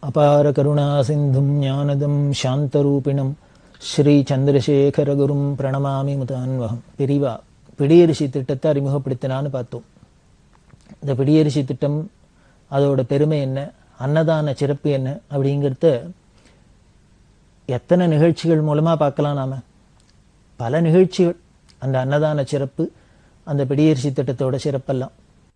அபார கருணா சிந்தும் ஞானதம் சாந்தரூபிணம் ஸ்ரீ சந்திரசேகரகுரும் பிரணமாமி முதான்வகம் பிரிவா பிடியரிசி திட்டத்தை அறிமுகப்படுத்தினான்னு பார்த்தோம் இந்த பிடியரிசி திட்டம் அதோட பெருமை என்ன அன்னதான சிறப்பு என்ன அப்படிங்கிறத எத்தனை நிகழ்ச்சிகள் மூலமா பார்க்கலாம் நாம பல நிகழ்ச்சிகள் அந்த அன்னதான சிறப்பு அந்த பிடியரிசி திட்டத்தோட சிறப்பெல்லாம்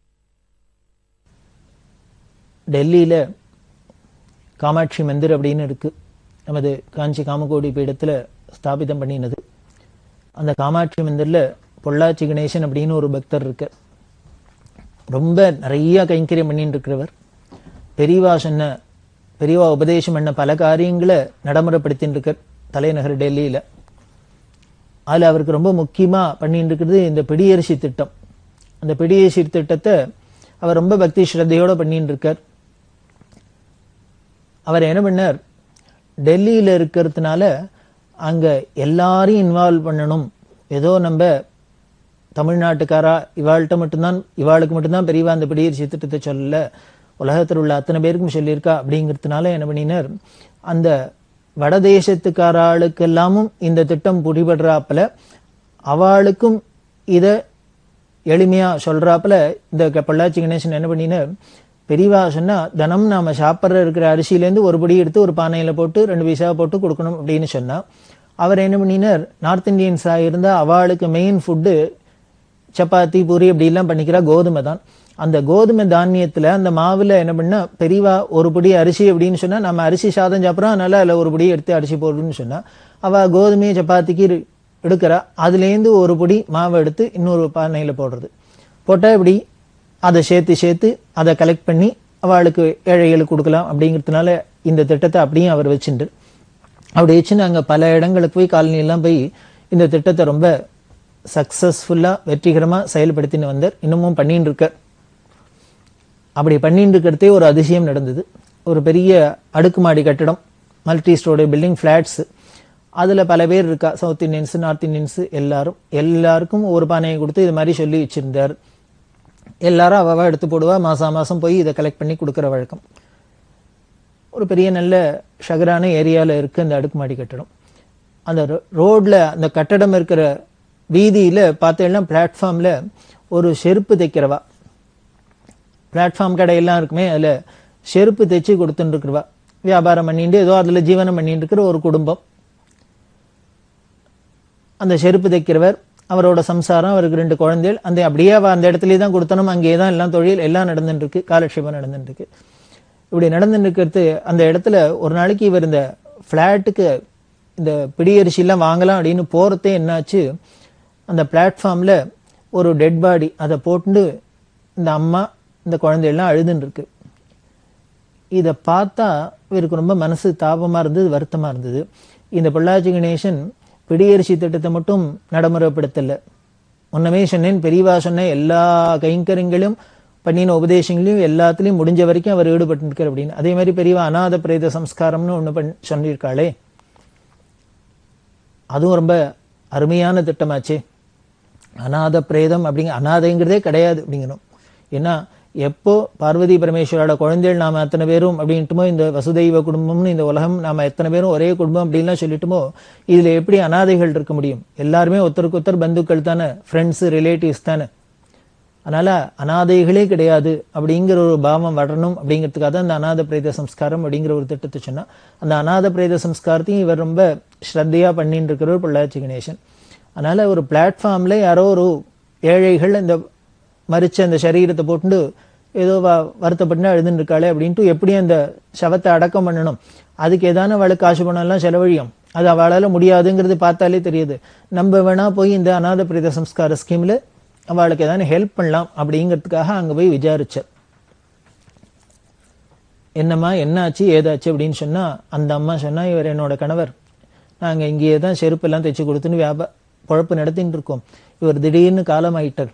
டெல்லியில காமாட்சி மந்திர் அப்படின்னு இருக்கு நமது காஞ்சி காமகோடி பீடத்துல ஸ்தாபிதம் பண்ணினது அந்த காமாட்சி மந்திரில் பொள்ளாச்சி கணேசன் அப்படின்னு ஒரு பக்தர் இருக்கு ரொம்ப நிறைய கைங்கரியம் பண்ணிட்டு இருக்கிறவர் பெரியவா சொன்ன பெரியவா உபதேசம் பண்ண பல காரியங்களை நடைமுறைப்படுத்தின்னு இருக்கார் தலைநகர் டெல்லியில அதுல அவருக்கு ரொம்ப முக்கியமா பண்ணிட்டு இருக்கிறது இந்த பிடியரிசி திட்டம் அந்த பிடியரிசி திட்டத்தை அவர் ரொம்ப பக்தி ஸ்ரத்தையோட பண்ணிட்டு இருக்கார் அவர் என்ன பண்ணார் டெல்லியில இருக்கிறதுனால அங்க எல்லாரையும் இன்வால்வ் பண்ணணும் ஏதோ நம்ம தமிழ்நாட்டுக்காரா இவாள்கிட்ட மட்டும்தான் இவாளுக்கு மட்டும்தான் பெரியவா அந்த பிடியரிசி திட்டத்தை சொல்லல உலகத்தில் உள்ள அத்தனை பேருக்கும் சொல்லியிருக்கா அப்படிங்கிறதுனால என்ன பண்ணினார் அந்த வடதேசத்துக்காராளுக்கெல்லாமும் இந்த திட்டம் புடிபடுறாப்புல அவளுக்கும் இத எளிமையா சொல்றாப்புல இந்த க- பொள்ளாச்சி கணேசன் என்ன பண்ணினார் பெரியவா சொன்னா தினம் நாம சாப்பிட்ற இருக்கிற அரிசியிலேருந்து ஒரு படி எடுத்து ஒரு பானையில போட்டு ரெண்டு பைசா போட்டு கொடுக்கணும் அப்படின்னு சொன்னா அவர் என்ன பண்ணினார் நார்த் இந்தியன்ஸா இருந்தா அவளுக்கு மெயின் ஃபுட்டு சப்பாத்தி பூரி அப்படி எல்லாம் பண்ணிக்கிறா கோதுமை தான் அந்த கோதுமை தானியத்துல அந்த மாவுல என்ன பண்ணா பெரியவா ஒரு படி அரிசி அப்படின்னு சொன்னா நம்ம அரிசி சாதம் சாப்பிட்றோம் அதனால அதுல ஒரு படி எடுத்து அரிசி போடுறோம்னு சொன்னா அவ கோதுமையை சப்பாத்திக்கு இரு- எடுக்கிறா அதுலேருந்து ஒரு பொடி மாவை எடுத்து இன்னொரு பானையில போடுறது போட்டா இப்படி அதை சேர்த்து சேர்த்து அதை கலெக்ட் பண்ணி அவளுக்கு ஏழைகளுக்கு கொடுக்கலாம் அப்படிங்கிறதுனால இந்த திட்டத்தை அப்படியே அவர் வச்சுட்டு அப்படி வச்சு நாங்க பல இடங்களுக்கு போய் காலனி எல்லாம் போய் இந்த திட்டத்தை ரொம்ப சக்சஸ்ஃபுல்லா வெற்றிகரமா செயல்படுத்தின்னு வந்தார் இன்னமும் பண்ணிட்டு இருக்கார் அப்படி பண்ணிட்டு இருக்கிறதே ஒரு அதிசயம் நடந்தது ஒரு பெரிய அடுக்குமாடி கட்டடம் மல்டி ஸ்டோரி பில்டிங் ஃபிளாட்ஸ் அதுல பல பேர் இருக்கா சவுத் இந்தியன்ஸ் நார்த் இந்தியன்ஸ் எல்லாரும் எல்லாருக்கும் ஒரு பானையை கொடுத்து இது மாதிரி சொல்லி வச்சிருந்தார் எல்லாரும் அவ அவ எடுத்து போடுவா மாசா மாசம் போய் இதை கலெக்ட் பண்ணி கொடுக்கிற வழக்கம் ஒரு பெரிய நல்ல ஷகரான ஏரியால இருக்கு அந்த அடுக்குமாடி கட்டடம் அந்த ரோ- ரோட்ல அந்த கட்டடம் இருக்கிற வீதியில பார்த்தீங்கன்னா பிளாட்ஃபார்ம்ல ஒரு செருப்பு தைக்கிறவா பிளாட்ஃபார்ம் கடையெல்லாம் இருக்குமே அதுல செருப்பு தைச்சு கொடுத்துட்டு இருக்கிறவா வியாபாரம் பண்ணிட்டு ஏதோ அதுல ஜீவனம் பண்ணிட்டு இருக்கிற ஒரு குடும்பம் அந்த செருப்பு தைக்கிறவர் அவரோட சம்சாரம் அவருக்கு ரெண்டு குழந்தைகள் அந்த அப்படியே அவ அந்த இடத்துலயே தான் கொடுத்தனும் அங்கேயே தான் எல்லாம் தொழில் எல்லாம் நடந்துட்டு இருக்கு காலட்சேபம் நடந்துட்டு இருக்கு இப்படி நடந்துட்டு இருக்கிறது அந்த இடத்துல ஒரு நாளைக்கு இவர் இந்த பிளாட்டுக்கு இந்த பிடியரிசி எல்லாம் வாங்கலாம் அப்படின்னு போறதே என்னாச்சு அந்த பிளாட்ஃபார்ம்ல ஒரு டெட் பாடி அதை போட்டு இந்த அம்மா இந்த குழந்தையெல்லாம் அழுதுன்னு இருக்கு இதை பார்த்தா இவருக்கு ரொம்ப மனசு தாபமா இருந்தது வருத்தமா இருந்தது இந்த பொள்ளாச்சி கணேசன் பிடியரிசி திட்டத்தை மட்டும் நடைமுறைப்படுத்தல முன்னமே சொன்னேன் பெரியவா சொன்ன எல்லா கைங்கரியங்களும் பண்ணின உபதேசங்களையும் எல்லாத்துலயும் முடிஞ்ச வரைக்கும் அவர் ஈடுபட்டு இருக்கார் அப்படின்னு அதே மாதிரி பெரியவா அநாத பிரேத சம்ஸ்காரம்னு ஒண்ணு பண்ணி சொல்லியிருக்காளே அதுவும் ரொம்ப அருமையான திட்டமாச்சே அநாத பிரேதம் அப்படிங்க அநாதைங்கிறதே கிடையாது அப்படிங்கணும் ஏன்னா எப்போ பார்வதி பரமேஸ்வரோட குழந்தைகள் நாம அத்தனை பேரும் அப்படின்ட்டுமோ இந்த வசுதெய்வ குடும்பம்னு இந்த உலகம் நாம எத்தனை பேரும் ஒரே குடும்பம் அப்படின்லாம் சொல்லிட்டுமோ இதுல எப்படி அனாதைகள் இருக்க முடியும் எல்லாருமே ஒருத்தருக்கு ஒருத்தர் பந்துக்கள் தானே ஃப்ரெண்ட்ஸ் ரிலேட்டிவ்ஸ் தானே அதனால அனாதைகளே கிடையாது அப்படிங்கிற ஒரு பாவம் வரணும் அப்படிங்கிறதுக்காக தான் அந்த அநாத பிரேத சம்ஸ்காரம் அப்படிங்கிற ஒரு திட்டத்தை சொன்னா அந்த அநாத பிரேத சம்ஸ்காரத்தையும் இவர் ரொம்ப ஸ்ரத்தையா பண்ணிட்டு இருக்கிறவர் பொள்ளாச்சி கணேசன் அதனால ஒரு பிளாட்ஃபார்ம்ல யாரோ ஒரு ஏழைகள் இந்த மறிச்ச அந்த சரீரத்தை போட்டு ஏதோ வ- வருத்தப்பட்டு அழுதுன்னு இருக்காளே அப்படின்ட்டு எப்படி அந்த சவத்தை அடக்கம் பண்ணணும் அதுக்கு ஏதான அவளுக்கு காசு பணம் எல்லாம் செலவழியும் அது அவளால முடியாதுங்கிறது பார்த்தாலே தெரியுது நம்ம வேணா போய் இந்த அநாத பிரேத சம்ஸ்கார ஸ்கீம்ல அவளுக்கு ஏதாவது ஹெல்ப் பண்ணலாம் அப்படிங்கிறதுக்காக அங்க போய் விசாரிச்சார் என்னம்மா என்னாச்சு ஏதாச்சு அப்படின்னு சொன்னா அந்த அம்மா சொன்னா இவர் என்னோட கணவர் நாங்க இங்கேயே தான் செருப்பு எல்லாம் தைச்சு கொடுத்துன்னு வியாபா பொழப்பு நடத்தின்னு இருக்கோம் இவர் திடீர்னு காலமாயிட்டார்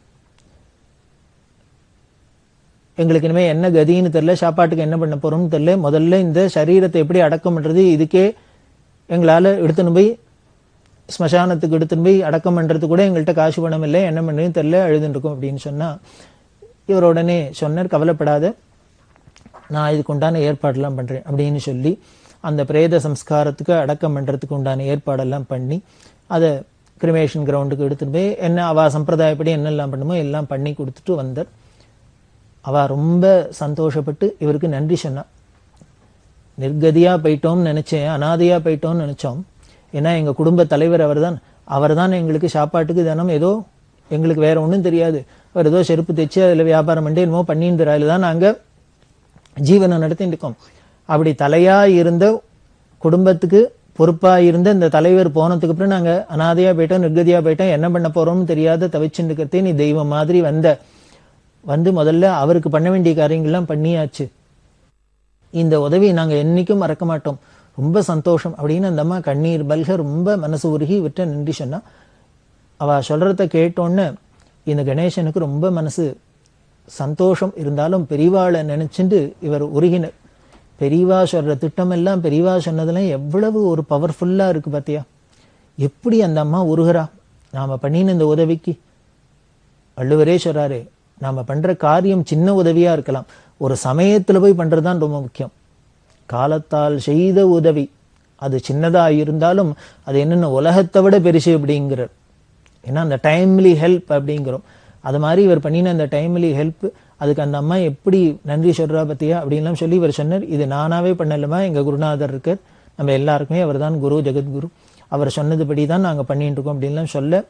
எங்களுக்கு இனிமே என்ன கதின்னு தெரியல சாப்பாட்டுக்கு என்ன பண்ண போறோம்னு தெரியல முதல்ல இந்த சரீரத்தை எப்படி அடக்கம் பண்றது இதுக்கே எங்களால எடுத்துன்னு போய் ஸ்மசானத்துக்கு எடுத்துன்னு போய் அடக்கம் பண்றது கூட எங்கள்கிட்ட காசு பணம் இல்லை என்ன பண்ணுறதுன்னு தெரியல அழுதுன்னு இருக்கோம் அப்படின்னு சொன்னா இவர் உடனே சொன்னார் கவலைப்படாத நான் இதுக்கு உண்டான ஏற்பாடெல்லாம் பண்றேன் அப்படின்னு சொல்லி அந்த பிரேத சம்ஸ்காரத்துக்கு அடக்கம் பண்றதுக்கு உண்டான ஏற்பாடெல்லாம் பண்ணி அதை கிரிமேஷன் கிரவுண்டுக்கு எடுத்துட்டு போய் என்ன அவ சம்பிரதாயப்படி என்னெல்லாம் பண்ணுமோ எல்லாம் பண்ணி கொடுத்துட்டு வந்தார் அவ ரொம்ப சந்தோஷப்பட்டு இவருக்கு நன்றி சொன்னா நிர்கதியா போயிட்டோம்னு நினைச்சேன் அனாதையா போயிட்டோம்னு நினைச்சோம் ஏன்னா எங்க குடும்ப தலைவர் அவர்தான் அவர்தான் எங்களுக்கு சாப்பாட்டுக்கு தினம் ஏதோ எங்களுக்கு வேற ஒண்ணும் தெரியாது அவர் ஏதோ செருப்பு தைச்சு அதுல வியாபாரம் பண்ணி என்னமோ பண்ணிட்டு அதுல தான் நாங்க ஜீவனம் நடத்திட்டு இருக்கோம் அப்படி தலையா இருந்த குடும்பத்துக்கு பொறுப்பா இருந்த இந்த தலைவர் போனதுக்கு அப்புறம் நாங்க அனாதையா போயிட்டோம் நிர்கதியா போயிட்டோம் என்ன பண்ண போறோம்னு தெரியாத தவிச்சுட்டு இருக்கிறதே நீ தெய்வம் மாதிரி வந்த வந்து முதல்ல அவருக்கு பண்ண வேண்டிய காரியங்கள்லாம் பண்ணியாச்சு இந்த உதவியை நாங்க என்னைக்கும் மறக்க மாட்டோம் ரொம்ப சந்தோஷம் அப்படின்னு அந்த அம்மா கண்ணீர் பல்க ரொம்ப மனசு உருகி விட்ட நன்றி சொன்னா அவ சொல்றத கேட்டோன்னு இந்த கணேசனுக்கு ரொம்ப மனசு சந்தோஷம் இருந்தாலும் பெரியவாளை நினைச்சுட்டு இவர் உருகினர் பெரியவா சொல்ற திட்டம் எல்லாம் பெரியவா சொன்னதெல்லாம் எவ்வளவு ஒரு பவர்ஃபுல்லா இருக்கு பாத்தியா எப்படி அந்த அம்மா உருகிறா நாம பண்ணின இந்த உதவிக்கு வள்ளுவரே சொல்றாரு நாம பண்ற காரியம் சின்ன உதவியா இருக்கலாம் ஒரு சமயத்துல போய் பண்றதுதான் ரொம்ப முக்கியம் காலத்தால் செய்த உதவி அது சின்னதா இருந்தாலும் அது என்னென்ன உலகத்தை விட பெருசு அப்படிங்கிறார் ஏன்னா அந்த டைம்லி ஹெல்ப் அப்படிங்கிறோம் அது மாதிரி இவர் பண்ணின அந்த டைம்லி ஹெல்ப் அதுக்கு அந்த அம்மா எப்படி நன்றி சொல்றா பத்தியா அப்படின்லாம் சொல்லி இவர் சொன்னார் இது நானாவே பண்ணலமா எங்க குருநாதர் இருக்கார் நம்ம எல்லாருக்குமே அவர் தான் குரு ஜெகத்குரு அவர் சொன்னதுபடி தான் நாங்க பண்ணிட்டு இருக்கோம் அப்படின்லாம் சொல்ல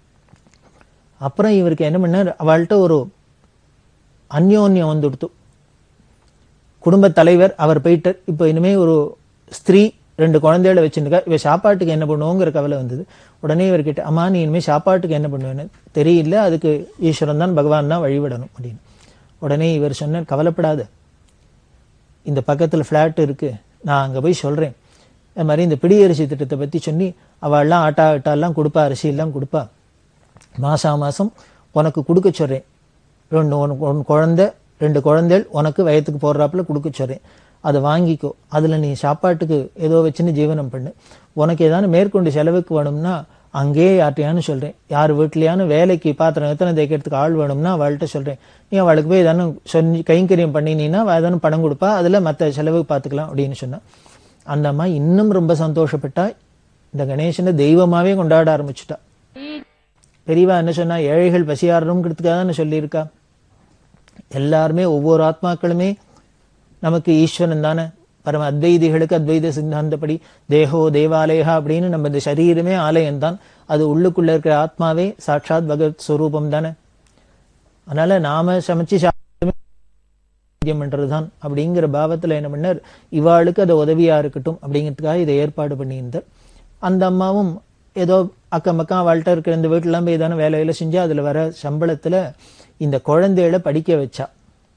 அப்புறம் இவருக்கு என்ன பண்ணார் அவள்கிட்ட ஒரு அந்யோன்யம் வந்துடுத்து குடும்ப தலைவர் அவர் போயிட்டார் இப்போ இனிமே ஒரு ஸ்திரீ ரெண்டு குழந்தைகளை வச்சுருக்கா இவ சாப்பாட்டுக்கு என்ன பண்ணுவோங்கிற கவலை வந்தது உடனே இவர்கிட்ட அம்மா நீ இனிமேல் சாப்பாட்டுக்கு என்ன பண்ணுவேன்னு தெரியல அதுக்கு ஈஸ்வரன் தான் பகவான் தான் வழிவிடணும் அப்படின்னு உடனே இவர் சொன்னார் கவலைப்படாத இந்த பக்கத்தில் ஃப்ளாட் இருக்கு நான் அங்கே போய் சொல்கிறேன் அது மாதிரி இந்த பிடி அரிசி திட்டத்தை பற்றி சொல்லி அவள்லாம் ஆட்டா ஆட்டாலாம் கொடுப்பா அரிசி எல்லாம் கொடுப்பா மாசா மாசம் உனக்கு கொடுக்க சொல்றேன் ரெண்டு உனக்கு உன் குழந்தை ரெண்டு குழந்தைகள் உனக்கு வயத்துக்கு போடுறாப்புல கொடுக்க சொல்றேன் அதை வாங்கிக்கோ அதுல நீ சாப்பாட்டுக்கு ஏதோ வச்சுன்னு ஜீவனம் பண்ணு உனக்கு ஏதாவது மேற்கொண்டு செலவுக்கு வேணும்னா அங்கேயே யார்ட்டையானு சொல்றேன் யார் வீட்லயானு வேலைக்கு பாத்திரம் எத்தனை தேய்க்கிறதுக்கு ஆள் வேணும்னா அவள்கிட்ட சொல்றேன் நீ அவளுக்கு போய் ஏதானு சொல்லி கைங்கரியம் பண்ணினீன்னா அவள் ஏதானு பணம் கொடுப்பா அதுல மற்ற செலவுக்கு பார்த்துக்கலாம் அப்படின்னு சொன்னா அந்த அம்மா இன்னும் ரொம்ப சந்தோஷப்பட்டா இந்த கணேசனை தெய்வமாவே கொண்டாட ஆரம்பிச்சுட்டா பெரியவா என்ன சொன்னா ஏழைகள் பசியாரணுங்கிறதுக்காக தானே சொல்லியிருக்கா எல்லாருமே ஒவ்வொரு ஆத்மாக்களுமே நமக்கு ஈஸ்வரன் தானே பரம அத்வைதிகளுக்கு அத்வைத சித்தாந்தப்படி தேகோ தேவாலயா அப்படின்னு நம்ம இந்த சரீரமே ஆலயம் தான் அது உள்ளுக்குள்ள இருக்கிற ஆத்மாவே சாட்சாத் பகவத் ஸ்வரூபம் தானே அதனால நாம சமைச்சு சாப்பிட்டு பண்றதுதான் அப்படிங்கிற பாவத்துல என்ன பண்ணார் இவாளுக்கு அது உதவியா இருக்கட்டும் அப்படிங்கிறதுக்காக இதை ஏற்பாடு பண்ணியிருந்தார் அந்த அம்மாவும் ஏதோ அக்கம் பக்கம் அவள்கிட்ட இருக்கிற இந்த வீட்டுலாம் போய் ஏதான வேலையில செஞ்சு அதுல வர சம்பளத்துல இந்த குழந்தைகளை படிக்க வச்சா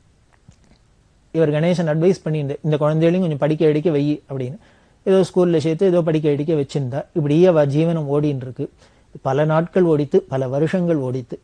இவர் கணேசன் அட்வைஸ் பண்ணியிருந்தார் இந்த குழந்தைகளையும் கொஞ்சம் படிக்க அடிக்க வை அப்படின்னு ஏதோ ஸ்கூல்ல சேர்த்து ஏதோ படிக்க அடிக்க வச்சிருந்தா இப்படியே அவ ஜீவனம் ஓடின்னு இருக்கு பல நாட்கள் ஓடித்து பல வருஷங்கள் ஓடித்து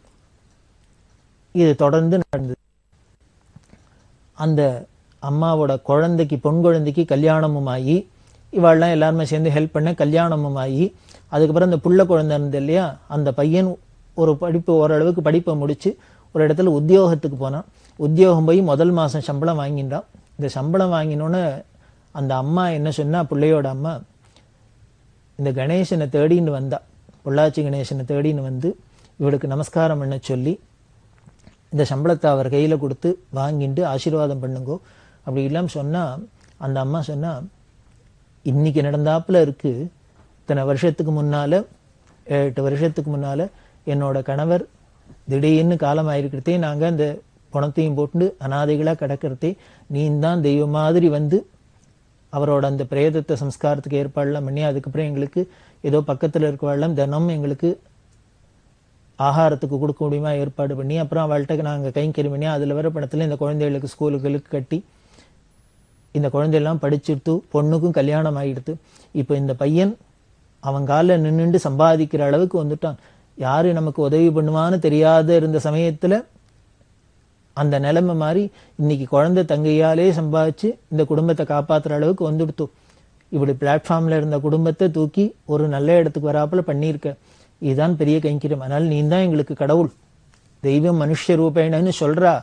இது தொடர்ந்து நடந்தது அந்த அம்மாவோட குழந்தைக்கு பொன் குழந்தைக்கு கல்யாணமும் ஆகி இவாள்லாம் எல்லாருமே சேர்ந்து ஹெல்ப் பண்ண கல்யாணமும் ஆகி அதுக்கப்புறம் அந்த புள்ள குழந்தை இருந்தது இல்லையா அந்த பையன் ஒரு படிப்பு ஓரளவுக்கு படிப்பை முடிச்சு ஒரு இடத்துல உத்தியோகத்துக்கு போனான் உத்தியோகம் போய் முதல் மாசம் சம்பளம் வாங்கிட்டான் இந்த சம்பளம் வாங்கினோன்னு அந்த அம்மா என்ன சொன்னா பிள்ளையோட அம்மா இந்த கணேசனை தேடின்னு வந்தா பொள்ளாச்சி கணேசனை தேடின்னு வந்து இவளுக்கு நமஸ்காரம் பண்ண சொல்லி இந்த சம்பளத்தை அவர் கையில கொடுத்து வாங்கிட்டு ஆசீர்வாதம் பண்ணுங்கோ அப்படி இல்லாம சொன்னா அந்த அம்மா சொன்னா இன்னைக்கு நடந்தாப்புல இருக்கு இத்தனை வருஷத்துக்கு முன்னால எட்டு வருஷத்துக்கு முன்னால என்னோட கணவர் திடீர்னு காலம் ஆயிருக்கிறதே நாங்க அந்த பணத்தையும் போட்டு அனாதைகளா கிடக்கிறதே நீ தான் தெய்வம் மாதிரி வந்து அவரோட அந்த பிரேதத்தை சம்ஸ்காரத்துக்கு ஏற்பாடுலாம் பண்ணி அதுக்கப்புறம் எங்களுக்கு ஏதோ பக்கத்துல இருக்கவாள்லாம் தினம் எங்களுக்கு ஆகாரத்துக்கு கொடுக்க முடியுமா ஏற்பாடு பண்ணி அப்புறம் அவள்கிட்ட நாங்க கைங்கறி பண்ணி அதுல வர பணத்துல இந்த குழந்தைகளுக்கு ஸ்கூலுகளுக்கு கட்டி இந்த குழந்தையெல்லாம் படிச்சுட்டு பொண்ணுக்கும் கல்யாணம் ஆயிடுத்து இப்போ இந்த பையன் அவன் காலில் நின்னுண்டு சம்பாதிக்கிற அளவுக்கு வந்துட்டான் யாரு நமக்கு உதவி பண்ணுவான்னு தெரியாத இருந்த சமயத்துல அந்த நிலைமை மாதிரி இன்னைக்கு குழந்தை தங்கையாலே சம்பாதிச்சு இந்த குடும்பத்தை காப்பாத்துற அளவுக்கு வந்துடுத்து இப்படி பிளாட்ஃபார்ம்ல இருந்த குடும்பத்தை தூக்கி ஒரு நல்ல இடத்துக்கு வராப்புல பண்ணியிருக்க இதுதான் பெரிய கைங்கரியம் அதனால நீ தான் எங்களுக்கு கடவுள் தெய்வம் மனுஷ ரூபேணன்னு சொல்றா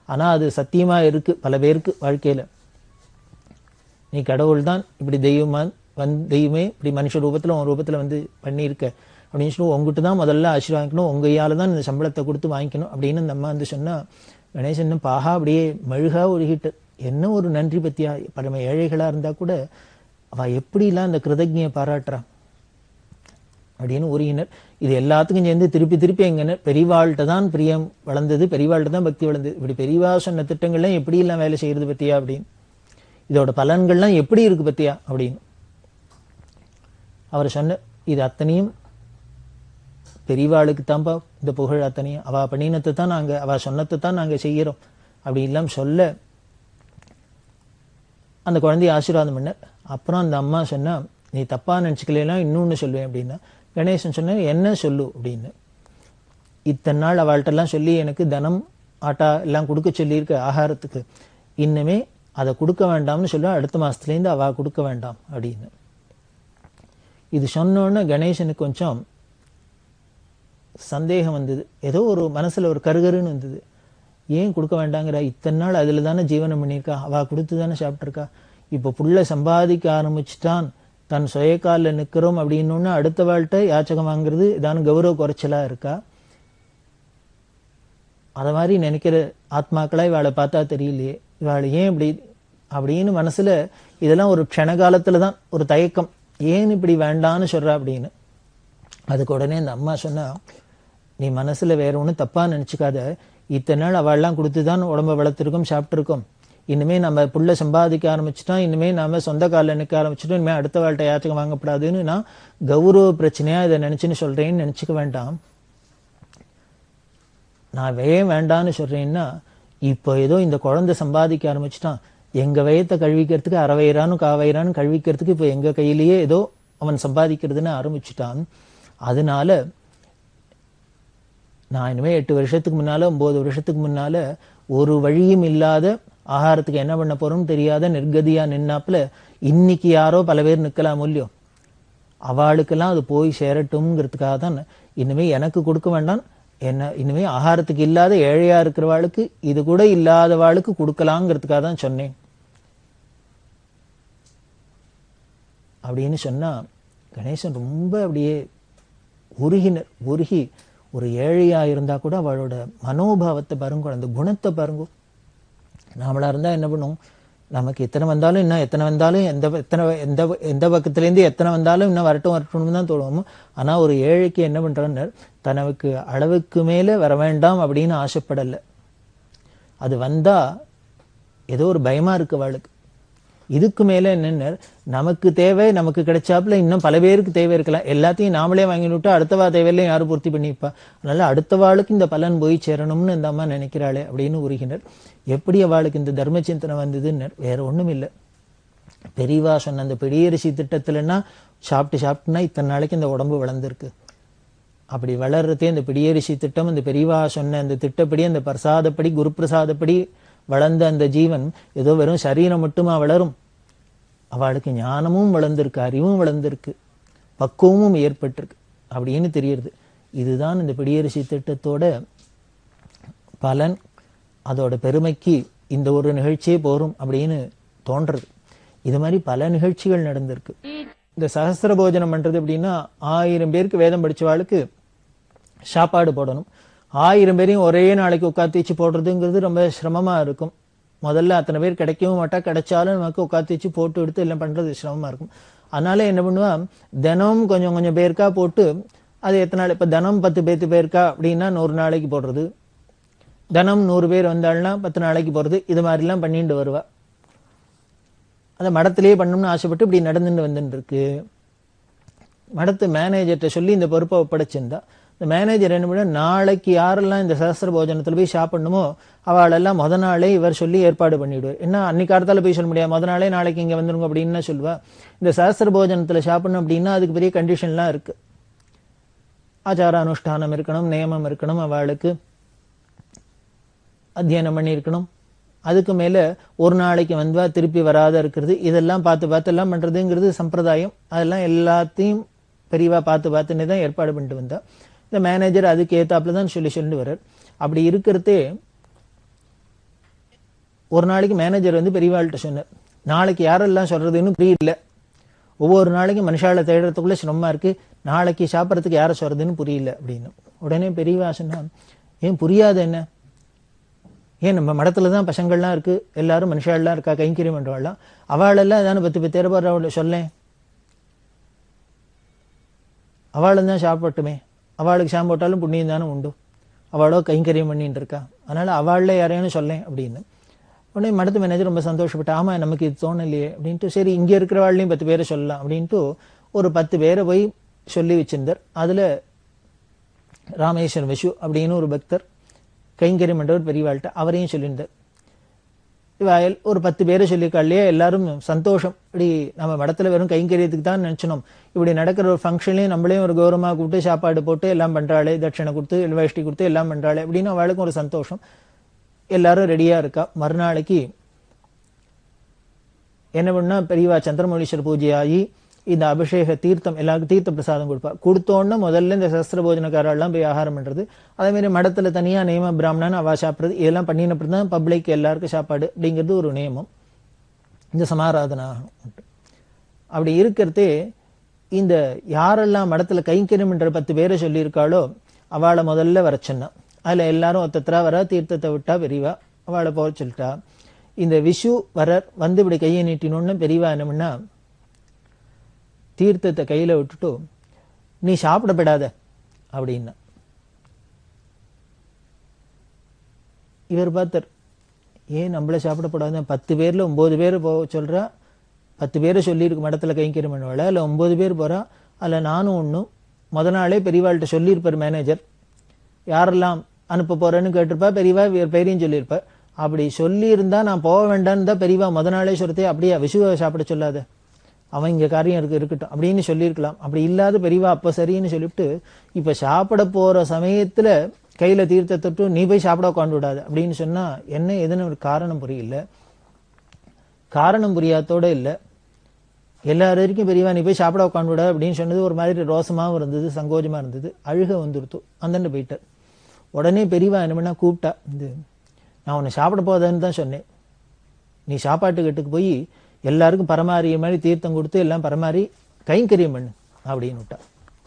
ஆனா அது சத்தியமா இருக்கு பல பேருக்கு வாழ்க்கையில நீ கடவுள் தான் இப்படி தெய்வமா வந்து தெய்வமே இப்படி மனுஷ ரூபத்துல உன் ரூபத்துல வந்து பண்ணியிருக்க அப்படின்னு சொல்லி உங்ககிட்ட தான் முதல்ல ஆசீர்வாதிக்கணும் உங்க கையால தான் இந்த சம்பளத்தை கொடுத்து வாங்கிக்கணும் அப்படின்னு இந்த அம்மா வந்து சொன்னா கணேசன் பாகா அப்படியே மெழுகா ஒழுகிட்டு என்ன ஒரு நன்றி பத்தியா பரம ஏழைகளா இருந்தா கூட அவ எப்படிலாம் அந்த கிருதஜ்ஞையை பாராட்டுறான் அப்படின்னு உருகினர் இது எல்லாத்துக்கும் சேர்ந்து திருப்பி திருப்பி எங்கனர் பெரியவாள்கிட்ட தான் பிரியம் வளர்ந்தது பெரியவாள்கிட்ட தான் பக்தி வளர்ந்தது இப்படி பெரியவா சொன்ன திட்டங்கள்லாம் எப்படி எல்லாம் வேலை செய்யறது பத்தியா அப்படின்னு இதோட பலன்கள்லாம் எப்படி இருக்கு பத்தியா அப்படின்னு அவர் சொன்ன இது அத்தனையும் பெரியவாளுக்கு தான்ப்பா இந்த புகழ் அத்தனையும் அவ பண்ணினத்தை தான் நாங்க அவ சொன்னத்தை தான் நாங்க செய்கிறோம் அப்படி எல்லாம் சொல்ல அந்த குழந்தைய ஆசீர்வாதம் பண்ண அப்புறம் அந்த அம்மா சொன்னா நீ தப்பா நினைச்சுக்கலாம் இன்னொன்னு சொல்லுவேன் அப்படின்னா கணேசன் சொன்ன என்ன சொல்லு அப்படின்னு இத்தனை நாள் அவள்கிட்டலாம் சொல்லி எனக்கு தனம் ஆட்டா எல்லாம் கொடுக்க சொல்லியிருக்க ஆகாரத்துக்கு இன்னுமே அதை கொடுக்க வேண்டாம்னு சொல்ல அடுத்த மாசத்துலேருந்து அவ கொடுக்க வேண்டாம் அப்படின்னு இது சொன்னோன்னு கணேசனுக்கு கொஞ்சம் சந்தேகம் வந்தது ஏதோ ஒரு மனசுல ஒரு கருகருன்னு வந்தது ஏன் கொடுக்க வேண்டாங்கிற இத்தனை நாள் அதுல தானே ஜீவனம் பண்ணியிருக்கா அவ கொடுத்து தானே சாப்பிட்ருக்கா இப்போ புள்ள சம்பாதிக்க ஆரம்பிச்சுட்டான் தன் சுயக்காலில் நிற்கிறோம் அப்படின்னோன்னு அடுத்த வாழ்கிட்ட யாச்சகம் வாங்குறது இதான கௌரவ குறைச்சலா இருக்கா அத மாதிரி நினைக்கிற ஆத்மாக்களா இவாளை பார்த்தா தெரியலையே இவாளை ஏன் இப்படி அப்படின்னு மனசுல இதெல்லாம் ஒரு க்ஷணகாலத்துல தான் ஒரு தயக்கம் ஏன் இப்படி வேண்டான்னு சொல்றா அப்படின்னு அதுக்கு உடனே இந்த அம்மா சொன்னா நீ மனசுல வேற ஒண்ணும் தப்பா நினைச்சுக்காத இத்தனை நாள் அவள்லாம் கொடுத்து தான் உடம்ப வளர்த்துருக்கோம் சாப்பிட்டுருக்கோம் இனிமே நம்ம புள்ள சம்பாதிக்க ஆரம்பிச்சிட்டோம் இனிமே நாம சொந்த காலில் நிற்க ஆரம்பிச்சிட்டோம் இனிமே அடுத்த வாழ்க்கை யாச்சகம் வாங்கப்படாதுன்னு நான் கௌரவ பிரச்சனையா இதை நினைச்சுன்னு சொல்றேன்னு நினைச்சுக்க வேண்டாம் நான் ஏன் வேண்டான்னு சொல்றேன்னா இப்போ ஏதோ இந்த குழந்தை சம்பாதிக்க ஆரம்பிச்சிட்டான் எங்க வயத்தை கழுவிக்கிறதுக்கு அரை வயிறானு காவயிறான்னு கழுவிக்கிறதுக்கு இப்போ எங்க கையிலேயே ஏதோ அவன் சம்பாதிக்கிறதுன்னு ஆரம்பிச்சுட்டான் அதனால நான் இனிமே எட்டு வருஷத்துக்கு முன்னால ஒன்பது வருஷத்துக்கு முன்னால ஒரு வழியும் இல்லாத ஆகாரத்துக்கு என்ன பண்ண போறோம்னு தெரியாத நிர்கதியா நின்னாப்புல இன்னைக்கு யாரோ பல பேர் நிக்கலாம் இல்லையோ அவளுக்கெல்லாம் அது போய் சேரட்டும்ங்கிறதுக்காக தான் இனிமே எனக்கு கொடுக்க வேண்டாம் என்ன இனிமே ஆகாரத்துக்கு இல்லாத ஏழையா இருக்கிறவாளுக்கு இது கூட இல்லாதவாளுக்கு கொடுக்கலாங்கிறதுக்காக தான் சொன்னேன் அப்படின்னு சொன்னா கணேசன் ரொம்ப அப்படியே உருகினர் உருகி ஒரு ஏழையா இருந்தா கூட அவளோட மனோபாவத்தை பாருங்க அந்த குணத்தை பாருங்க நாமளா இருந்தா என்ன பண்ணுவோம் நமக்கு எத்தனை வந்தாலும் இன்னும் எத்தனை வந்தாலும் எந்த எத்தனை எந்த எந்த பக்கத்துலேருந்து எத்தனை வந்தாலும் இன்னும் வரட்டும் வரட்டும்னு தான் தோணுவோம் ஆனா ஒரு ஏழைக்கு என்ன பண்றான்னு தனக்கு அளவுக்கு மேலே வர வேண்டாம் அப்படின்னு ஆசைப்படலை அது வந்தா ஏதோ ஒரு பயமா இருக்கு அவளுக்கு இதுக்கு மேல என்னன்னு நமக்கு தேவை நமக்கு கிடைச்சாப்புல இன்னும் பல பேருக்கு தேவை இருக்கலாம் எல்லாத்தையும் நாமளே வாங்கி விட்டா அடுத்தவா தேவையில்லையும் யாரும் பூர்த்தி பண்ணிப்பா அதனால அடுத்தவாளுக்கு இந்த பலன் போய் சேரணும்னு இந்த அம்மா நினைக்கிறாளே அப்படின்னு உருகினர் எப்படி அவளுக்கு இந்த தர்ம சிந்தனை வந்ததுன்னு வேற ஒண்ணும் இல்லை பெரியவா சொன்ன அந்த பெரியரிசி திட்டத்துலன்னா சாப்பிட்டு சாப்பிட்டுனா இத்தனை நாளைக்கு இந்த உடம்பு வளர்ந்துருக்கு அப்படி வளர்றதே இந்த பிடியரிசி திட்டம் இந்த பெரியவா சொன்ன அந்த திட்டப்படி அந்த பிரசாதப்படி குரு பிரசாதப்படி வளர்ந்த அந்த ஜீவன் ஏதோ வெறும் சரீரம் மட்டுமா வளரும் அவளுக்கு ஞானமும் வளர்ந்திருக்கு அறிவும் வளர்ந்திருக்கு பக்குவமும் ஏற்பட்டிருக்கு அப்படின்னு தெரியுது இதுதான் இந்த பிடியரிசி திட்டத்தோட பலன் அதோட பெருமைக்கு இந்த ஒரு நிகழ்ச்சியே போரும் அப்படின்னு தோன்றது இது மாதிரி பல நிகழ்ச்சிகள் நடந்திருக்கு இந்த சகஸ்திர போஜனம் பண்றது அப்படின்னா ஆயிரம் பேருக்கு வேதம் படிச்சவாளுக்கு சாப்பாடு போடணும் ஆயிரம் பேரையும் ஒரே நாளைக்கு உட்காந்து வச்சு போடுறதுங்கிறது ரொம்ப சிரமமா இருக்கும் முதல்ல அத்தனை பேர் கிடைக்கவும் மாட்டா கிடைச்சாலும் நமக்கு உட்காந்து வச்சு போட்டு எடுத்து எல்லாம் பண்றது சிரமமா இருக்கும் அதனால என்ன பண்ணுவா தினம் கொஞ்சம் கொஞ்சம் பேருக்கா போட்டு அது எத்தனை நாள் இப்ப தினம் பத்து பேத்து பேருக்கா அப்படின்னா நூறு நாளைக்கு போடுறது தினம் நூறு பேர் வந்தாள்னா பத்து நாளைக்கு போறது இது மாதிரிலாம் பண்ணிட்டு வருவா அதை மடத்திலேயே பண்ணணும்னு ஆசைப்பட்டு இப்படி நடந்துட்டு வந்துட்டு இருக்கு மடத்து மேனேஜர்கிட்ட சொல்லி இந்த பொறுப்பை ஒப்படைச்சிருந்தா இந்த மேனேஜர் என்ன பண்ண நாளைக்கு யாரெல்லாம் இந்த சஹஸ்திர போஜனத்துல போய் சாப்பிடணுமோ அவளெல்லாம் முத நாளே இவர் சொல்லி ஏற்பாடு பண்ணிவிடுவார் என்ன அன்னைக்கு காலத்தால போய் சொல்ல முடியாது முத நாளே நாளைக்கு இங்க வந்துருங்க அப்படின்னு சொல்லுவா இந்த சஹஸ்திர போஜனத்துல சாப்பிடணும் அப்படின்னா அதுக்கு பெரிய கண்டிஷன்லாம் இருக்கு ஆச்சார அனுஷ்டானம் இருக்கணும் நியமம் இருக்கணும் அவளுக்கு அத்தியனம் பண்ணியிருக்கணும் அதுக்கு மேல ஒரு நாளைக்கு வந்தா திருப்பி வராத இருக்கிறது இதெல்லாம் பார்த்து பார்த்து எல்லாம் பண்றதுங்கிறது சம்பிரதாயம் அதெல்லாம் எல்லாத்தையும் பெரியவா பார்த்து பார்த்துன்னு தான் ஏற்பாடு பண்ணிட்டு வந்தா இந்த மேனேஜர் அதுக்கு ஏத்தாப்புல தான் சொல்லி சொல்லிட்டு வர்றார் அப்படி இருக்கிறதே ஒரு நாளைக்கு மேனேஜர் வந்து பெரியவாள்கிட்ட சொன்னார் நாளைக்கு யாரெல்லாம் சொல்றதுன்னு புரியல ஒவ்வொரு நாளைக்கும் மனுஷால தேடுறதுக்குள்ள சிரமமா இருக்கு நாளைக்கு சாப்பிட்றதுக்கு யாரை சொல்றதுன்னு புரியல அப்படின்னு உடனே பெரியவா சொன்னா ஏன் புரியாது என்ன ஏன் நம்ம மடத்துல தான் பசங்கள்லாம் இருக்கு எல்லாரும் மனுஷாலாம் இருக்கா கைங்கரியம் பண்றவாள்லாம் அவளெல்லாம் ஏதாவது பத்து பத்து பேர் அவளை சொல்லேன் அவளும் தான் சாப்பிட்டுமே அவளுக்கு ஷாம் போட்டாலும் புண்ணியம் தானே உண்டு அவளோ கைங்கரியம் பண்ணிட்டு இருக்கா அதனால அவள்ல யாரையும் சொல்லேன் அப்படின்னு உடனே மடத்து மேனேஜர் ரொம்ப சந்தோஷப்பட்டா ஆமா நமக்கு இது தோணலையே அப்படின்ட்டு சரி இங்க இருக்கிறவாள்லையும் பத்து பேரை சொல்லலாம் அப்படின்ட்டு ஒரு பத்து பேரை போய் சொல்லி வச்சிருந்தார் அதுல ராமேஸ்வரன் விஷு அப்படின்னு ஒரு பக்தர் கைங்கரியம் பண்றவர் பெரியவாள்கிட்ட அவரையும் சொல்லியிருந்தார் இவாயல் ஒரு பத்து பேரை சொல்லியிருக்காள்லையே எல்லாரும் சந்தோஷம் இப்படி நம்ம மடத்துல வெறும் கைங்கரியத்துக்கு தான் நினைச்சணும் இப்படி நடக்கிற ஒரு ஃபங்க்ஷன்லையும் நம்மளையும் ஒரு கௌரவமாக கூப்பிட்டு சாப்பாடு போட்டு எல்லாம் பண்றாளே தட்சணை கொடுத்து வேஷ்டி கொடுத்து எல்லாம் பண்றாளே அப்படின்னு அவளுக்கும் ஒரு சந்தோஷம் எல்லாரும் ரெடியா இருக்கா மறுநாளைக்கு என்ன பண்ணா பெரியவா சந்திரமௌலீஸ்வரர் பூஜை ஆகி இந்த அபிஷேக தீர்த்தம் எல்லாருக்கும் தீர்த்த பிரசாதம் கொடுப்பா கொடுத்தோன்னே முதல்ல இந்த சஸ்திர போஜனக்காரெல்லாம் போய் ஆகாரம் பண்றது அதே மாதிரி மடத்துல தனியா நியம பிராமணன் அவா சாப்பிடுறது இதெல்லாம் பண்ணினப்பறம் தான் பப்ளிக் எல்லாருக்கும் சாப்பாடு அப்படிங்கிறது ஒரு நியமம் இந்த சமாராதனா அப்படி இருக்கிறதே இந்த யாரெல்லாம் மடத்துல கைங்கரியம் என்ற பத்து பேரை சொல்லியிருக்காளோ அவளை முதல்ல வர சொன்னா அதுல எல்லாரும் ஒத்தத்தரா வர தீர்த்தத்தை விட்டா பெரியவா அவளை போக சொல்லிட்டா இந்த விஷு வரர் வந்து இப்படி கையை நீட்டினோன்னு பெரியவா என்ன பண்ணா தீர்த்தத்தை கையில விட்டுட்டு நீ சாப்பிடப்படாத அப்படின்னா இவர் பார்த்தார் ஏன் நம்மள சாப்பிடப்படாத பத்து பேர்ல ஒன்பது பேர் போக சொல்றா பத்து பேரை சொல்லியிருக்கு மடத்துல கைங்கரியம் பண்ணுவாள் இல்லை ஒன்பது பேர் போறா அதில் நானும் ஒன்றும் முத நாளே பெரியவாள்கிட்ட சொல்லியிருப்பார் மேனேஜர் யாரெல்லாம் அனுப்ப போறேன்னு கேட்டிருப்பா பெரியவா வேறு பேரையும் சொல்லியிருப்பார் அப்படி சொல்லியிருந்தா நான் போக வேண்டான்னு தான் பெரியவா முத நாளே சொல்றதே அப்படியே விசுவை சாப்பிட சொல்லாத அவன் இங்க காரியம் இருக்கு இருக்கட்டும் அப்படின்னு சொல்லியிருக்கலாம் அப்படி இல்லாத பெரியவா அப்ப சரின்னு சொல்லிவிட்டு இப்ப சாப்பிட போற சமயத்துல கையில தீர்த்த தொட்டு நீ போய் சாப்பிட உட்காந்து விடாது அப்படின்னு சொன்னா என்ன எதுன்னு ஒரு காரணம் புரியல காரணம் புரியாதோட இல்ல எல்லாரும் வரைக்கும் பெரியவா நீ போய் சாப்பிட உட்காந்து விட அப்படின்னு சொன்னது ஒரு மாதிரி ரோசமாவும் இருந்தது சங்கோஜமா இருந்தது அழுக வந்துருத்து அந்தண்டு போயிட்டார் உடனே பெரியவா என்ன பண்ணா கூப்பிட்டா இது நான் உன்னை சாப்பிட போதேன்னு தான் சொன்னேன் நீ சாப்பாட்டு கட்டுக்கு போய் எல்லாருக்கும் பரமாறிய மாதிரி தீர்த்தம் கொடுத்து எல்லாம் பரமாறி கைங்கரியம் பண்ணு அப்படின்னு விட்டா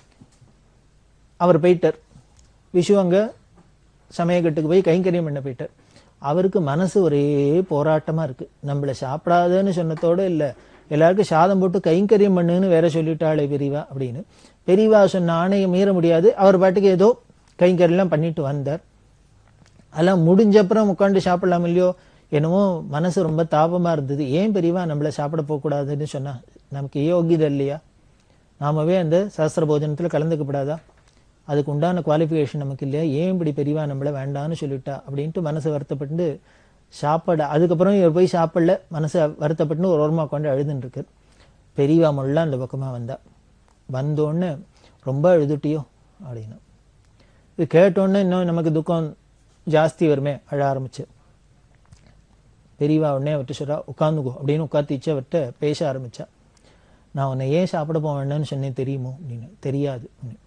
அவர் போயிட்டார் விஷு அங்க சமயக்கட்டுக்கு போய் கைங்கரியம் பண்ண போயிட்டார் அவருக்கு மனசு ஒரே போராட்டமா இருக்கு நம்மள சாப்பிடாதன்னு சொன்னதோட இல்ல எல்லாருக்கும் சாதம் போட்டு கைங்கரியம் பண்ணுன்னு வேற சொல்லிட்டாளே பெரியவா அப்படின்னு பெரியவா சொன்ன ஆணையம் மீற முடியாது அவர் பாட்டுக்கு ஏதோ கைங்கரியெல்லாம் பண்ணிட்டு வந்தார் அதெல்லாம் முடிஞ்ச அப்புறம் உட்காந்து சாப்பிடலாம் இல்லையோ என்னமோ மனசு ரொம்ப தாபமா இருந்தது ஏன் பெரியவா நம்மள சாப்பிட போகக்கூடாதுன்னு சொன்னா நமக்கு யோகிதை இல்லையா நாமவே அந்த சஹஸ்திர போஜனத்துல கலந்துக்கப்படாதா அதுக்கு உண்டான குவாலிஃபிகேஷன் நமக்கு இல்லையா ஏன் இப்படி பெரியவா நம்மள வேண்டாம்னு சொல்லிட்டா அப்படின்ட்டு மனசு வருத்தப்பட்டு சாப்பாடு அதுக்கப்புறம் இவர் போய் சாப்பிடல மனசு வருத்தப்பட்டு ஒரு ஓரமா உட்காந்து அழுதுன்னு இருக்கு பெரியவா முள்ள அந்த பக்கமா வந்தா வந்தோடனே ரொம்ப அழுதுட்டியோ அப்படின்னு இது கேட்டோன்னே இன்னும் நமக்கு துக்கம் ஜாஸ்தி வருமே அழ ஆரம்பிச்சு பெரியவா உடனே அவர்கிட்ட சொல்றா உட்காந்துக்கோ அப்படின்னு உட்காந்துச்சு அவர்கிட்ட பேச ஆரம்பிச்சா நான் உன்னை ஏன் சாப்பிட போக வேண்டாம்னு சொன்னேன் தெரியுமோ அப்படின்னு தெரியாது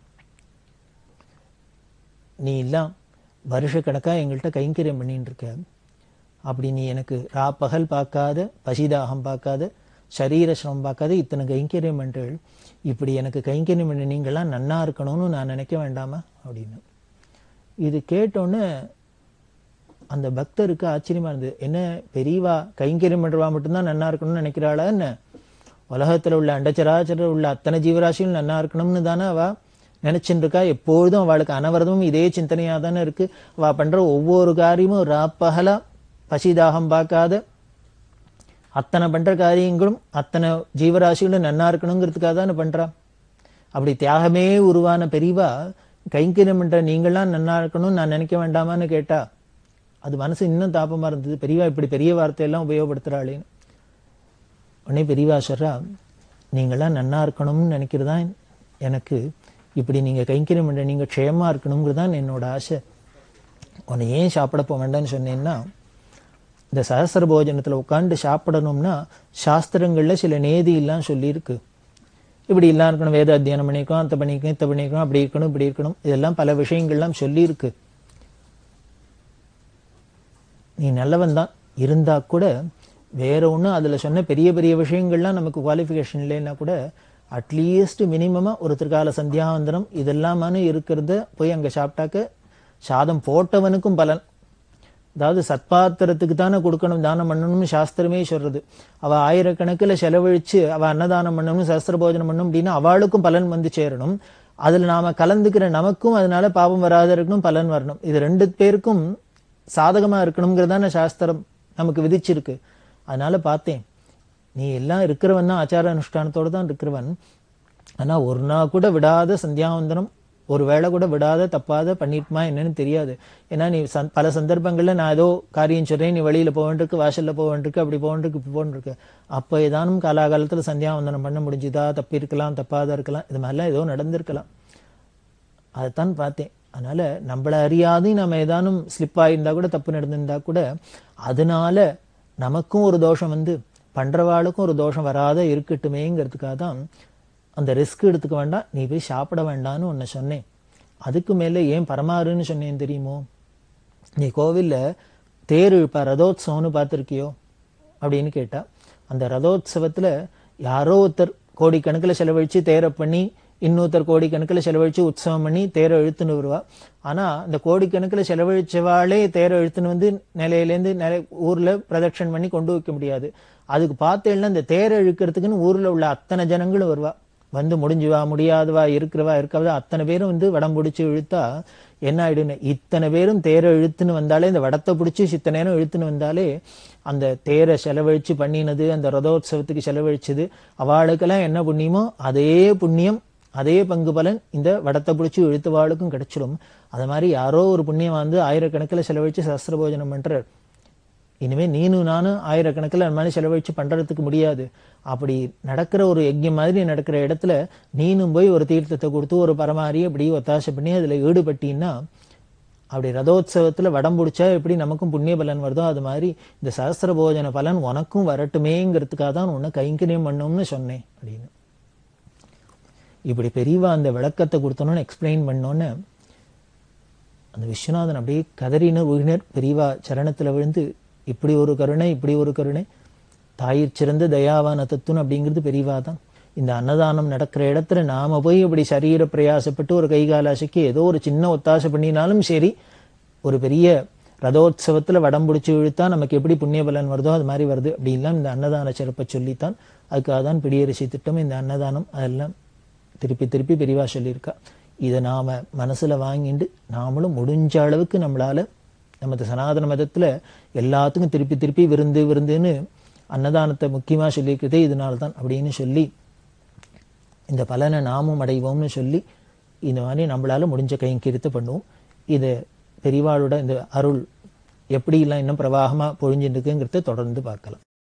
நீ எல்லாம் வருஷக்கணக்கா எங்கள்கிட்ட கைங்கரியம் பண்ணிட்டு இருக்க அப்படி நீ எனக்கு ரா பகல் பார்க்காத பசிதாகம் பார்க்காத சரீர சிரமம் பார்க்காத இத்தனை கைங்கரியம் பண்றீள் இப்படி எனக்கு கைங்கரியம் பண்ண நீங்களாம் நன்னா இருக்கணும்னு நான் நினைக்க வேண்டாமா அப்படின்னு இது கேட்டோன்னே அந்த பக்தருக்கு ஆச்சரியமா இருந்தது என்ன பெரியவா கைங்கரியம் பண்றவா மட்டும்தான் நன்னா இருக்கணும்னு நினைக்கிறாளா என்ன உலகத்துல உள்ள அண்டச்சராச்சர உள்ள அத்தனை ஜீவராசியும் நன்னா இருக்கணும்னு தானே அவ நினைச்சுட்டு இருக்கா எப்பொழுதும் அவளுக்கு அனவரதமும் இதே சிந்தனையா தானே இருக்கு அவ பண்ற ஒவ்வொரு காரியமும் ராப்பகலா பசிதாகம் பார்க்காத அத்தனை பண்ற காரியங்களும் அத்தனை ஜீவராசிகளும் நன்னா இருக்கணுங்கிறதுக்காக தானே பண்றா அப்படி தியாகமே உருவான பெரியவா கைங்கரியம் பண்ற நீங்களாம் நன்னா இருக்கணும்னு நான் நினைக்க வேண்டாமான்னு கேட்டா அது மனசு இன்னும் தாபமா இருந்தது பெரியவா இப்படி பெரிய வார்த்தையெல்லாம் உபயோகப்படுத்துறாளேன்னு உடனே பெரியவா சொல்றா நீங்களாம் நன்னா இருக்கணும்னு நினைக்கிறதா எனக்கு இப்படி நீங்க கைங்கரியம் பண்ற நீங்க க்ஷேமா இருக்கணுங்கிறது தான் என்னோட ஆசை உன்னை ஏன் சாப்பிட போக வேண்டாம்னு சொன்னேன்னா இந்த சஹஸ்ர போஜனத்துல உட்காந்து சாப்பிடணும்னா சாஸ்திரங்கள்ல சில நேதி எல்லாம் சொல்லியிருக்கு இப்படி எல்லாம் இருக்கணும் வேத அத்தியானம் பண்ணிக்கணும் அந்த பண்ணிக்கணும் இத்த பண்ணிக்கணும் அப்படி இருக்கணும் இப்படி இருக்கணும் இதெல்லாம் பல விஷயங்கள்லாம் சொல்லியிருக்கு நீ நல்லவன் தான் இருந்தா கூட வேற ஒன்றும் அதில் சொன்ன பெரிய பெரிய விஷயங்கள்லாம் நமக்கு குவாலிஃபிகேஷன் இல்லைன்னா கூட அட்லீஸ்ட் மினிமமாக ஒரு திருக்கால சந்தியாவந்தனம் இதெல்லாமானு இருக்கிறத போய் அங்கே சாப்பிட்டாக்க சாதம் போட்டவனுக்கும் பலன் அதாவது சத்பாத்திரத்துக்கு தானே கொடுக்கணும் தானம் பண்ணணும்னு சாஸ்திரமே சொல்றது அவ ஆயிரக்கணக்கில் செலவழிச்சு அவ அன்னதானம் பண்ணணும் சஸ்திர போஜனம் பண்ணணும் அப்படின்னா அவளுக்கும் பலன் வந்து சேரணும் அதுல நாம கலந்துக்கிற நமக்கும் அதனால பாவம் வராத இருக்கணும் பலன் வரணும் இது ரெண்டு பேருக்கும் சாதகமா இருக்கணுங்கிறதான சாஸ்திரம் நமக்கு விதிச்சிருக்கு அதனால பார்த்தேன் நீ எல்லாம் இருக்கிறவன் தான் ஆச்சார அனுஷ்டானத்தோட தான் இருக்கிறவன் ஆனா ஒரு நாள் கூட விடாத சந்தியாவந்தனம் ஒரு வேளை கூட விடாத தப்பாத பண்ணிட்டுமா என்னன்னு தெரியாது ஏன்னா நீ சந்- பல சந்தர்ப்பங்கள்ல நான் ஏதோ காரியம் சொல்றேன் நீ வெளியில போக வேண்டியிருக்கு வாசல்ல போக வேண்டியிருக்கு அப்படி போக வேண்டியிருக்கு இப்படி போக வேண்டியிருக்கு அப்ப ஏதானும் காலாகாலத்துல சந்தியாவந்தனம் பண்ண முடிஞ்சுதா தப்பி இருக்கலாம் தப்பாத இருக்கலாம் இது மாதிரிலாம் ஏதோ நடந்திருக்கலாம் அதைத்தான் பார்த்தேன் அதனால நம்மள அறியாது நம்ம ஏதானும் ஸ்லிப் ஆயிருந்தா கூட தப்பு நடந்திருந்தா கூட அதனால நமக்கும் ஒரு தோஷம் வந்து பண்றவாளுக்கும் ஒரு தோஷம் வராத இருக்கட்டுமேங்கிறதுக்காக தான் அந்த ரிஸ்க் எடுத்துக்க வேண்டாம் நீ போய் சாப்பிட வேண்டாம்னு ஒன்னு சொன்னேன் அதுக்கு மேல ஏன் பரமாறுன்னு சொன்னேன் தெரியுமோ நீ கோவில்ல தேர் இழுப்பா ரதோத்சவம்னு பார்த்திருக்கியோ அப்படின்னு கேட்டா அந்த ரதோத்சவத்துல யாரோ ஒருத்தர் கோடிக்கணக்கில் செலவழிச்சு தேரை பண்ணி இன்னொருத்தர் கோடிக்கணக்கில் செலவழிச்சு உற்சவம் பண்ணி தேரை இழுத்துன்னு வருவா ஆனா இந்த கோடிக்கணக்கில் செலவழிச்சவாளே தேரை இழுத்துன்னு வந்து நிலையிலேருந்து நிலை ஊர்ல பிரதட்சணம் பண்ணி கொண்டு வைக்க முடியாது அதுக்கு பார்த்தேன்னா இந்த தேரை இழுக்கிறதுக்குன்னு ஊர்ல உள்ள அத்தனை ஜனங்களும் வருவா வந்து முடிஞ்சுவா முடியாதவா இருக்கிறவா இருக்கவா அத்தனை பேரும் வந்து வடம் பிடிச்சி இழுத்தா என்ன ஆயிடுன்னு இத்தனை பேரும் தேரை இழுத்துன்னு வந்தாலே இந்த வடத்தை பிடிச்சி சித்த நேரம் இழுத்துன்னு வந்தாலே அந்த தேரை செலவழிச்சு பண்ணினது அந்த ரதோத்சவத்துக்கு செலவழிச்சது அவளுக்கெல்லாம் என்ன புண்ணியமோ அதே புண்ணியம் அதே பங்கு பலன் இந்த வடத்தை பிடிச்சி இழுத்தவாளுக்கும் கிடைச்சிடும் அது மாதிரி யாரோ ஒரு புண்ணியம் வந்து ஆயிரக்கணக்கில் செலவழிச்சு சஸ்திர போஜனம் பண்றார் இனிமே நீனும் நானும் ஆயிரக்கணக்கில் அந்த மாதிரி செலவழிச்சு பண்றதுக்கு முடியாது அப்படி நடக்கிற ஒரு யஜ்யம் மாதிரி நடக்கிற இடத்துல நீனும் போய் ஒரு தீர்த்தத்தை கொடுத்து ஒரு பரமாரி அப்படி ஒத்தாசை பண்ணி அதுல ஈடுபட்டீன்னா அப்படி ரதோத்சவத்துல வடம் பிடிச்சா எப்படி நமக்கும் புண்ணிய பலன் வருதோ அது மாதிரி இந்த சஹஸ்ர போஜன பலன் உனக்கும் வரட்டுமேங்கிறதுக்காக தான் உன்னை கைங்கரியம் பண்ணணும்னு சொன்னேன் அப்படின்னு இப்படி பெரியவா அந்த விளக்கத்தை கொடுத்தோன்னு எக்ஸ்பிளைன் பண்ணோன்னு அந்த விஸ்வநாதன் அப்படியே கதறினர் உயிரினர் பெரியவா சரணத்துல விழுந்து இப்படி ஒரு கருணை இப்படி ஒரு கருணை தாயிற் சிறந்த தயாவான தத்துவம் அப்படிங்கிறது பெரியவா தான் இந்த அன்னதானம் நடக்கிற இடத்துல நாம போய் இப்படி சரீர பிரயாசப்பட்டு ஒரு கைகாலாசைக்கு ஏதோ ஒரு சின்ன ஒத்தாசை பண்ணினாலும் சரி ஒரு பெரிய ரதோத்சவத்துல வடம் பிடிச்சி இழுத்தா நமக்கு எப்படி புண்ணிய பலன் வருதோ அது மாதிரி வருது அப்படின்லாம் இந்த அன்னதான சிறப்பை சொல்லித்தான் அதுக்காக தான் பிடியரிசி திட்டம் இந்த அன்னதானம் அதெல்லாம் திருப்பி திருப்பி பெரியவா சொல்லியிருக்கா இதை நாம மனசுல வாங்கிட்டு நாமளும் முடிஞ்ச அளவுக்கு நம்மளால நமது சனாதன மதத்துல எல்லாத்துக்கும் திருப்பி திருப்பி விருந்து விருந்துன்னு அன்னதானத்தை முக்கியமா சொல்லியிருக்கிறதே இதனால தான் அப்படின்னு சொல்லி இந்த பலனை நாமும் அடைவோம்னு சொல்லி இந்த மாதிரி நம்மளால முடிஞ்ச கைங்கரித்தை பண்ணுவோம் இது பெரியவாளோட இந்த அருள் எப்படிலாம் இன்னும் பிரவாகமா பொழிஞ்சுட்டு இருக்குங்கிறத தொடர்ந்து பார்க்கலாம்